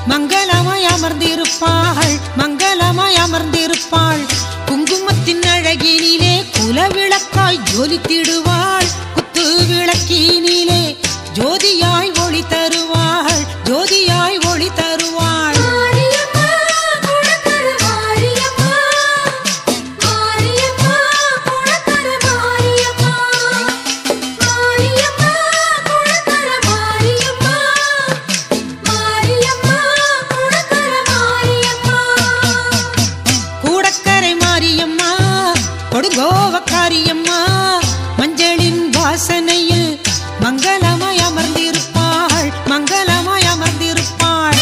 மங்களமாய் அமர்ந்திருப்பாள் மங்களமாய் அமர்ந்திருப்பாள் குங்குமத்தின் அழகினிலே குலவிளக்காய் ஜொலித்திடுவாள் குத்து விளக்கினிலே ஜோதியாய் ஒளி தருவாள் ஜோதியாய் ஒளி தருவாள் மாரியம்மா குளக்கர மாரியம்மா மாரியம்மா குளக்கர மாரியம்மா மாரியம்மா குளக்கர மாரியம்மா மாரியம்மா குளக்கர மாரியம்மா கூடக்கரை மாரியம்மா கொடுங்கோவக்காரியம்மா மஞ்சளின் வாசனையில் மங்களமாய் அமர்ந்திருப்பாள் மங்களமாய் அமர்ந்திருப்பாள்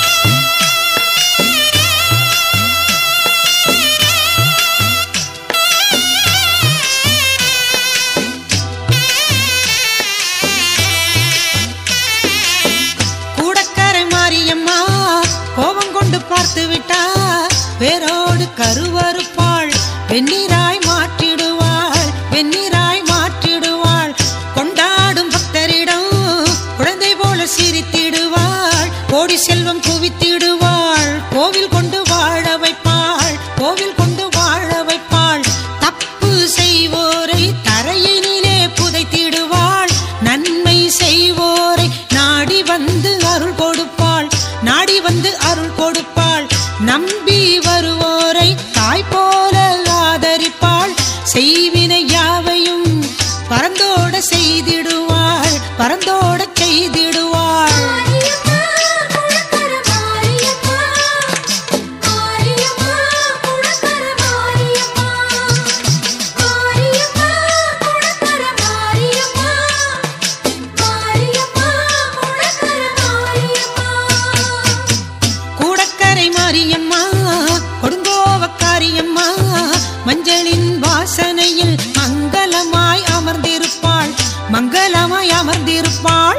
கூடக்கரை மாரியம்மா கோபம் கொண்டு பார்த்து விட்டா வேரோடு கருவறுப்பாள் வெந்நீராய் மாற்றிடுவாள் வெந்நீராய் மாற்றிடுவாள் கொண்டாடும் பக்தரிடம் குழந்தை போல சிரித்திடுவாள் கோடி செல்வம் குவித்திடுவாள் கோவில் கொண்டு வாழ வைப்பாள் கோவில் கொண்டு வாழ வைப்பாள் தப்பு செய்வோரை தரையினிலே புதைத்திடுவாள் நன்மை செய்வோரை நாடி வந்து அருள் கொடுப்பாள் நாடி வந்து அருள் கொடுப்பாள் நம்பி வருவோரை தாய் போல ஆதரிப்பாள் செய்வினை யாவையும் பரந்தோட செய்திடுவாள் பரந்தோட செய்திடுவாள் மாரியம்மா குளக்கர மாரியம்மா மாரியம்மா குளக்கர மாரியம்மா மாரியம்மா குளக்கர மாரியம்மா மாரியம்மா குளக்கர மாரியம்மா கூடக்கரை மாரியம்மா கொடுங்கோவக்காரியம்மா மஞ்சளின் வாசனையில் மங்களமாய் அமர்ந்திருப்பாள் மங்களமாய் அமர்ந்திருப்பாள்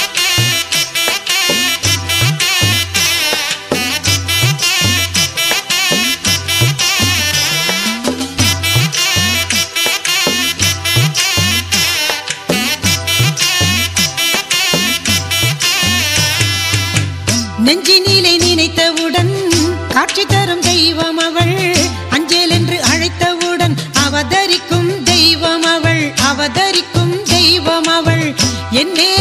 நெஞ்சினிலே நினைத்தவுடன் காட்சி தரும் தெய்வம் அவள் அஞ்சல் என்று அழைத்தவுடன் அவதரிக்கும் தெய்வம் அவள் அவதரிக்கும் தெய்வம் அவள் என்னே